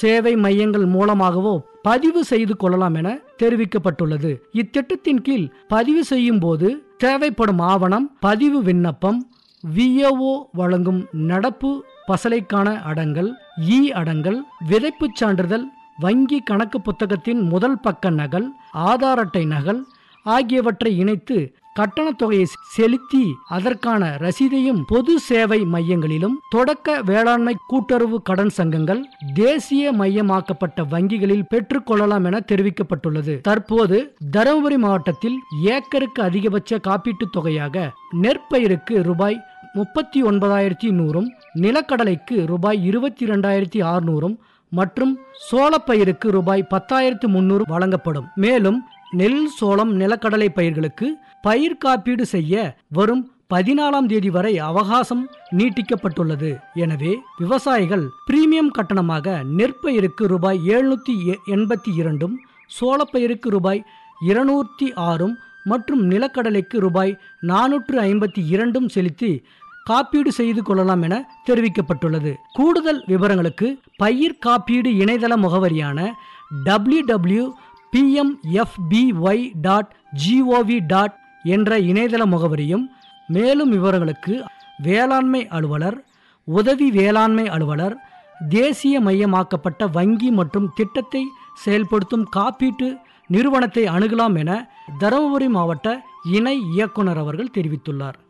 சேவை மையங்கள் மூலமாகவோ பதிவு செய்து கொள்ளலாம் என தெரிவிக்கப்பட்டுள்ளது இத்திட்டத்தின் கீழ் பதிவு செய்யும் போது தேவைப்படும் ஆவணம் பதிவு விண்ணப்பம் விஏஓ வழங்கும் நடப்பு பசலைக்கான அடங்கல் இ அடங்கல் விதைப்புச் சான்றிதழ் வங்கி கணக்கு புத்தகத்தின் முதல் பக்க நகல் ஆதார் அட்டை நகல் ஆகியவற்றை இணைத்து கட்டணத் தொகையை செலுத்தி அதற்கான ரசீதையும் பொது சேவை மையங்களிலும் தொடக்க வேளாண்மை கூட்டுறவு கடன் சங்கங்கள் தேசிய மையமாக்கப்பட்ட வங்கிகளில் பெற்றுக்கொள்ளலாம் என தெரிவிக்கப்பட்டுள்ளது தற்போது தருமபுரி மாவட்டத்தில் ஏக்கருக்கு அதிகபட்ச காப்பீட்டுத் தொகையாக நெற்பயிருக்கு ரூபாய் முப்பத்தி ஒன்பதாயிரத்தி நூறும் நிலக்கடலைக்கு ரூபாய் இருபத்தி இரண்டாயிரத்தி அறுநூறும் மற்றும் சோளப்பயிருக்கு ரூபாய் பத்தாயிரத்து முன்னூறு வழங்கப்படும் மேலும் நெல் சோளம் நிலக்கடலை பயிர்களுக்கு பயிர் காப்பீடு செய்ய வரும் பதினாலாம் தேதி வரை அவகாசம் நீட்டிக்கப்பட்டுள்ளது எனவே விவசாயிகள் பிரீமியம் கட்டணமாக நெற்பயிருக்கு ரூபாய் எழுநூத்தி எண்பத்தி இரண்டும் சோளப்பயிருக்கு ரூபாய் இருநூற்றி ஆறும் மற்றும் நிலக்கடலைக்கு ரூபாய் நானூற்று ஐம்பத்தி இரண்டும் செலுத்தி காப்பீடு செய்து கொள்ளலாம் என தெரிவிக்கப்பட்டுள்ளது கூடுதல் விவரங்களுக்கு பயிர் காப்பீடு இணையதள முகவரியான W W P M F B Y dot G O V dot என்ற இணையதள முகவரியும் மேலும் விவரங்களுக்கு வேளாண்மை அலுவலர் உதவி வேளாண்மை அலுவலர் தேசிய மையமாக்கப்பட்ட வங்கி மற்றும் திட்டத்தை செயல்படுத்தும் காப்பீட்டு நிறுவனத்தை அணுகலாம் என தருமபுரி மாவட்ட இணை இயக்குனர் அவர்கள் தெரிவித்துள்ளார்